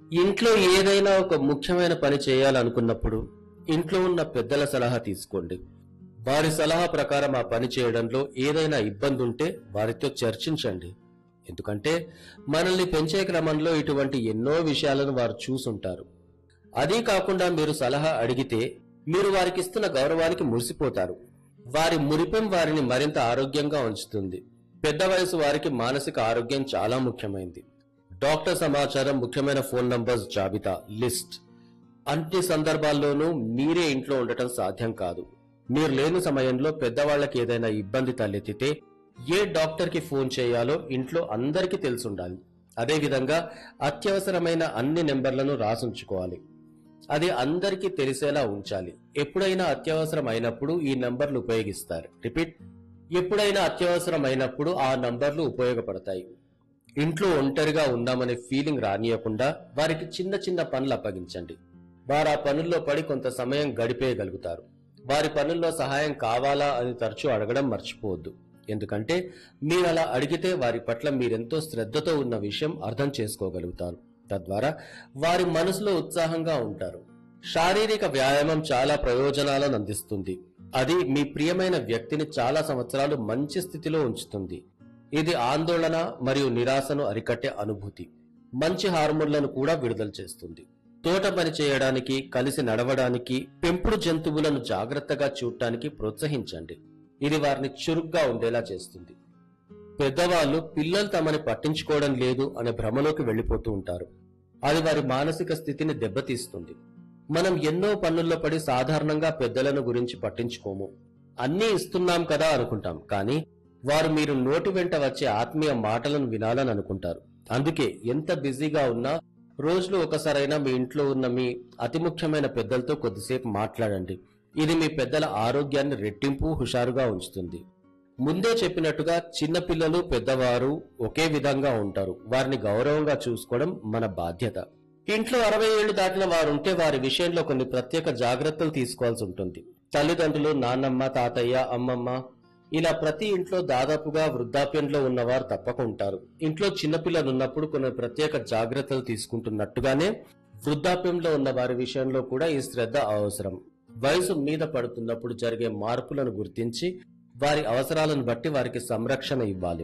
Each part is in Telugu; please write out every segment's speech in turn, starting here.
ఇంట్లో ఏదైనా ఒక ముఖ్యమైన పని చేయాలనుకున్నప్పుడు ఇంట్లో ఉన్న పెద్దల సలహా తీసుకోండి వారి సలహా ప్రకారం ఆ పని చేయడంలో ఏదైనా ఇబ్బంది ఉంటే వారితో చర్చించండి ఎందుకంటే మనల్ని పెంచే క్రమంలో ఇటువంటి ఎన్నో విషయాలను వారు చూసుంటారు అదీ కాకుండా మీరు సలహా అడిగితే మీరు వారికి ఇస్తున్న గౌరవానికి మురిసిపోతారు వారి మురిపెం వారిని మరింత ఆరోగ్యంగా ఉంచుతుంది పెద్ద వయసు వారికి మానసిక ఆరోగ్యం చాలా ముఖ్యమైనది డాక్టర్ సమాచారం ముఖ్యమైన ఫోన్ నంబర్స్ జాబితా లిస్ట్ అన్ని సందర్భాల్లోనూ మీరే ఇంట్లో ఉండటం సాధ్యం కాదు మీరు లేని సమయంలో పెద్దవాళ్ళకి ఏదైనా ఇబ్బంది తలెత్తితే ఏ డాక్టర్ కి ఫోన్ చేయాలో ఇంట్లో అందరికీ తెలుసుండాలి అదేవిధంగా అత్యవసరమైన అన్ని నెంబర్లను రాసుంచుకోవాలి అది అందరికీ తెలిసేలా ఉంచాలి ఎప్పుడైనా అత్యవసరం అయినప్పుడు ఈ నంబర్లు ఉపయోగిస్తారు రిపీట్ ఎప్పుడైనా అత్యవసరం అయినప్పుడు ఆ నంబర్లు ఉపయోగపడతాయి ఇంట్లో ఒంటరిగా ఉన్నామనే ఫీలింగ్ రానియకుండా వారికి చిన్న చిన్న పనులు అప్పగించండి వారు ఆ పనుల్లో పడి కొంత సమయం గడిపేయగలుగుతారు వారి పనుల్లో సహాయం కావాలా అని తరచూ అడగడం మర్చిపోవద్దు ఎందుకంటే మీరు అలా అడిగితే వారి పట్ల మీరెంతో శ్రద్ధతో ఉన్న విషయం అర్థం చేసుకోగలుగుతారు తద్వారా వారి మనసులో ఉత్సాహంగా ఉంటారు శారీరక వ్యాయామం చాలా ప్రయోజనాలను అందిస్తుంది అది మీ ప్రియమైన వ్యక్తిని చాలా సంవత్సరాలు మంచి స్థితిలో ఉంచుతుంది ఇది ఆందోళన మరియు నిరాశను అరికట్టే అనుభూతి మంచి హార్మోన్లను కూడా విడుదల చేస్తుంది తోట పని చేయడానికి కలిసి నడవడానికి పెంపుడు జంతువులను జాగ్రత్తగా చూడటానికి ప్రోత్సహించండి ఇది వారిని చురుగ్గా ఉండేలా చేస్తుంది పెద్దవాళ్ళు పిల్లలు తమని పట్టించుకోవడం లేదు అనే భ్రమలోకి వెళ్ళిపోతూ ఉంటారు అది వారి మానసిక స్థితిని దెబ్బతీస్తుంది మనం ఎన్నో పనుల్లో పడి సాధారణంగా పెద్దలను గురించి పట్టించుకోము అన్నీ ఇస్తున్నాం కదా అనుకుంటాం కానీ వారు మీరు నోటి వెంట వచ్చే ఆత్మీయ మాటలను వినాలని అనుకుంటారు అందుకే ఎంత బిజీగా ఉన్నా రోజులో ఒకసారైనా మీ ఇంట్లో ఉన్న మీ అతి ముఖ్యమైన పెద్దలతో కొద్దిసేపు మాట్లాడండి ఇది మీ పెద్దల ఆరోగ్యాన్ని రెట్టింపు హుషారుగా ఉంచుతుంది ముందే చెప్పినట్టుగా చిన్నపిల్లలు పెద్దవారు ఒకే విధంగా ఉంటారు వారిని గౌరవంగా చూసుకోవడం మన బాధ్యత ఇంట్లో అరవై ఏళ్లు దాటిన వారు ఉంటే వారి విషయంలో కొన్ని ప్రత్యేక జాగ్రత్తలు తీసుకోవాల్సి ఉంటుంది తల్లిదండ్రులు నాన్నమ్మ తాతయ్య అమ్మమ్మ ఇలా ప్రతి ఇంట్లో దాదాపుగా వృద్ధాప్యంలో ఉన్నవారు తప్పక ఉంటారు ఇంట్లో చిన్నపిల్లలు ఉన్నప్పుడు కొన్ని ప్రత్యేక జాగ్రత్తలు తీసుకుంటున్నట్టుగానే వృద్ధాప్యంలో ఉన్న వారి విషయంలో కూడా ఈ శ్రద్ధ అవసరం వయసు మీద పడుతున్నప్పుడు జరిగే మార్పులను గుర్తించి వారి అవసరాలను బట్టి వారికి సంరక్షణ ఇవ్వాలి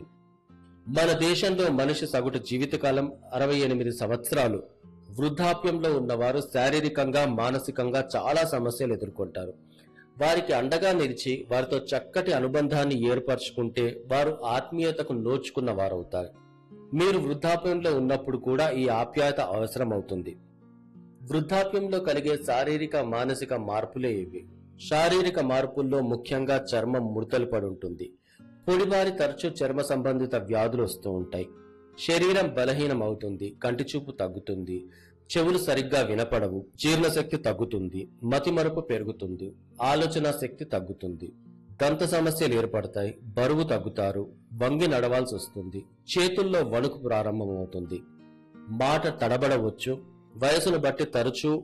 మన దేశంలో మనిషి సగటు జీవితకాలం అరవై ఎనిమిది సంవత్సరాలు వృద్ధాప్యంలో ఉన్నవారు శారీరకంగా మానసికంగా చాలా సమస్యలు ఎదుర్కొంటారు వారికి అండగా నిలిచి వారితో చక్కటి అనుబంధాన్ని ఏర్పరచుకుంటే వారు ఆత్మీయతకు నోచుకున్న వారవుతారు మీరు వృద్ధాప్యంలో ఉన్నప్పుడు కూడా ఈ ఆప్యాయత అవసరం అవుతుంది వృద్ధాప్యంలో కలిగే శారీరక మానసిక మార్పులే ఇవి శారీరక మార్పుల్లో ముఖ్యంగా చర్మం ముడతలు పడి ఉంటుంది పొడిబారి తరచూ చర్మ సంబంధిత వ్యాధులు వస్తూ ఉంటాయి శరీరం బలహీనం అవుతుంది కంటి చూపు తగ్గుతుంది చెవులు సరిగ్గా వినపడవు జీర్ణశక్తి తగ్గుతుంది మతిమరుపు పెరుగుతుంది ఆలోచన శక్తి తగ్గుతుంది దంత సమస్యలు ఏర్పడతాయి బరువు తగ్గుతారు వంగి నడవాల్సి వస్తుంది చేతుల్లో వణుకు ప్రారంభమవుతుంది మాట తడబడవచ్చు వయసును బట్టి తరచూ